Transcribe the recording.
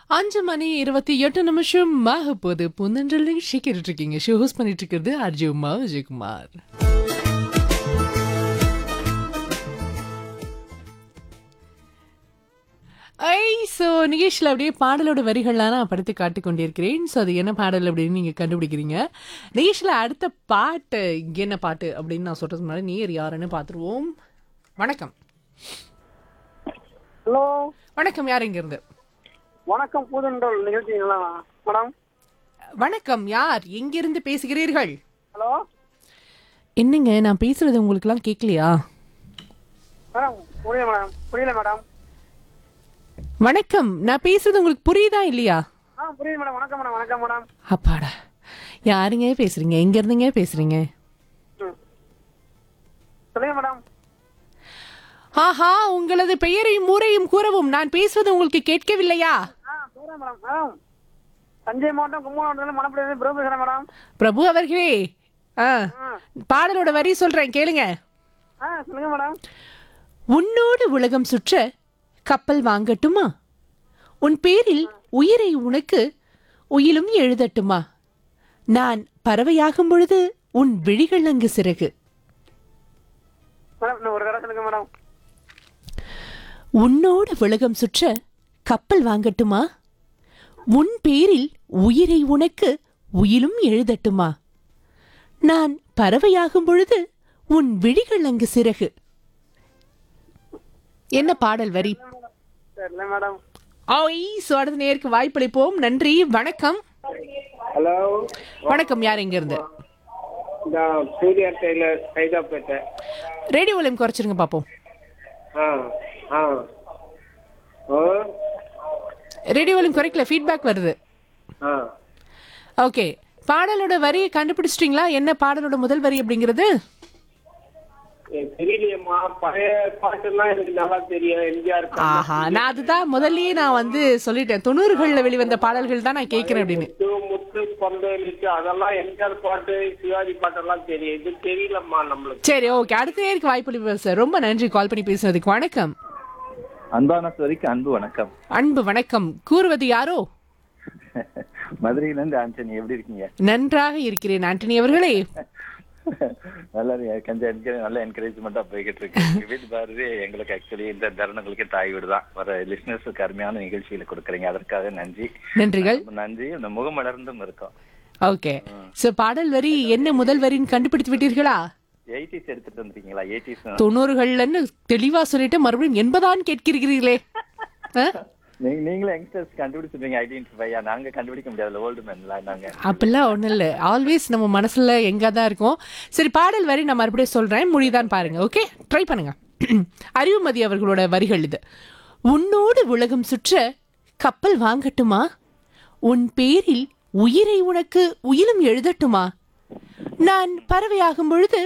அஞ்சு மணி இருபத்தி எட்டு நிமிஷம் ஆக போது புன்னன்றல் நிகழ்ச்சி கேட்டுட்டு இருக்கீங்க ஷோ ஹோஸ்ட் பண்ணிட்டு இருக்கிறது அர்ஜுன் உமா விஜயகுமார் ஐ ஸோ நிகேஷில் அப்படியே பாடலோட வரிகள்லாம் நான் படுத்து காட்டி கொண்டிருக்கிறேன் ஸோ அது என்ன பாடல் அப்படின்னு நீங்கள் கண்டுபிடிக்கிறீங்க நிகேஷில் அடுத்த பாட்டு இங்க என்ன பாட்டு அப்படின்னு நான் சொல்கிறதுக்கு முன்னாடி நீர் யாருன்னு பார்த்துருவோம் வணக்கம் ஹலோ வணக்கம் யார் இங்கிருந்து வணக்கம் பூதண்டல் நிகழ்ச்சிங்களா மேடம் வணக்கம் யார் எங்கிருந்து பேசுகிறீர்கள் ஹலோ என்னங்க நான் பேசுறது உங்களுக்குலாம் கேட்கலையா மேடம் புரியல மேடம் புரியல மேடம் வணக்கம் நான் பேசுறது உங்களுக்கு புரியுதா இல்லையா ஆ புரியுது மேடம் வணக்கம் மேடம் வணக்கம் மேடம் அப்பாடா யாருங்க பேசுறீங்க எங்க இருந்துங்க பேசுறீங்க ம் சொல்லுங்க மேடம் ஆஹா உங்களது பெயரையும் ஊரையும் கூறவும் நான் பேசுவது உங்களுக்கு கேட்கவில்லையா ஆ சொல்கிறேன் மேடம் மேடம் தஞ்சை மாவட்டம் கும்பகோணம் மணப்படி பிரபு பேசுகிறேன் மேடம் பிரபு அவர்களே ஆ ஆ பாடலோட வரி சொல்றேன் கேளுங்க ஆ சொல்லுங்க மேடம் உன்னோடு உலகம் சுற்ற கப்பல் வாங்கட்டுமா உன் பேரில் உயிரை உனக்கு உயிலும் எழுதட்டுமா நான் பறவையாகும் பொழுது உன் விழிகள் அங்கு சிறகு மேடம் இன்னும் ஒரு தடவை சொல்லுங்க மேடம் உன்னோடு உலகம் சுற்ற கப்பல் வாங்கட்டுமா உன் பேரில் உயிரை உனக்கு உயிலும் எழுதட்டுமா நான் பறவையாகும் பொழுது உன் விழிகள் அங்கு சிறகு என்ன பாடல் வரி தெரியல மேடம் ஓய் ஸோ அடுத்த நேருக்கு வாய்ப்பளிப்போம் நன்றி வணக்கம் ஹலோ வணக்கம் யார் எங்க இருந்து இந்த Surya tailor Saidapet radio volume குறைச்சிருங்க பாப்போம் ஆ ஆ ஓ ரேடியோ வால்யூம் குறைக்கல ஃபீட்பேக் வருது ஆ ஓகே பாடலோட வரியை கண்டுபிடிச்சிட்டிங்களா என்ன பாடலோட முதல் வரி அப்படிங்கிறது எனக்கு தெரியலையேம்மா பழைய பாட்டுலாம் எனக்கு நல்லா தெரியும் எம்ஜிஆர் ஆஹா நான் அதுதான் முதல்லயே நான் வந்து சொல்லிட்டேன் தொண்ணூறுகள்ல வெளிவந்த பாடல்கள் தான் நான் கேட்கிறேன் அப்படின்னு முத்து முத்து பந்தலிச்சு அதெல்லாம் எம்ஜிஆர் பாட்டு சிவாஜி பாட்டெல்லாம் தெரியும் இது தெரியலம்மா நம்மளுக்கு சரி ஓகே அடுத்த நேருக்கு வாய்ப்பு சார் ரொம்ப நன்றி கால் பண்ணி பேசுனதுக்கு வணக்கம் அன்பான சுவரிக்கு அன்பு வணக்கம் அன்பு வணக்கம் கூறுவது யாரோ மதுரையில இருந்து ஆண்டனி எப்படி இருக்கீங்க நன்றாக இருக்கிறேன் ஆண்டனி அவர்களே நல்லா இருக்கு. கொஞ்சம் encourage- நல்ல என்கரேஜ்மெண்டா போய்கிட்டு இருக்கு விவித் பாரதி எங்களுக்கு ஆக்சுவலி இந்த தருணங்களுக்கு தாய் வீடு தான் வர லிஸ்னர்ஸுக்கு அருமையான நிகழ்ச்சிகளை கொடுக்குறீங்க அதற்காக நன்றி நன்றிகள் ரொம்ப நன்றி இந்த முகமலர்ந்தும் இருக்கோம் ஓகே சோ பாடல் வரி என்ன முதல் வரின்னு கண்டுபிடித்து விட்டீர்களா எயிட்டிஸ் எடுத்துட்டு வந்திருக்கீங்களா எயிட்டிஸ் தொண்ணூறுகள்லன்னு தெளிவா சொல்லிட்டு மறுபடியும் எண்பதான் கேட்கிறீர்களே ஆ? நீங்களும் யங்ஸ்டர்ஸ் கண்டுபிடிச்சிருப்பீங்க ஐடென்டிஃபை நாங்க கண்டுபிடிக்க முடியாதுல ஓல்டு மேன்லாம் நாங்க அப்படிலாம் ஒண்ணும் இல்ல ஆல்வேஸ் நம்ம மனசுல எங்க தான் இருக்கும் சரி பாடல் வரி நான் மறுபடியும் சொல்றேன் மொழிதான் பாருங்க ஓகே ட்ரை பண்ணுங்க அறிவுமதி அவர்களோட வரிகள் இது உன்னோடு உலகம் சுற்ற கப்பல் வாங்கட்டுமா உன் பேரில் உயிரை உனக்கு உயிலும் எழுதட்டுமா நான் பறவையாகும் பொழுது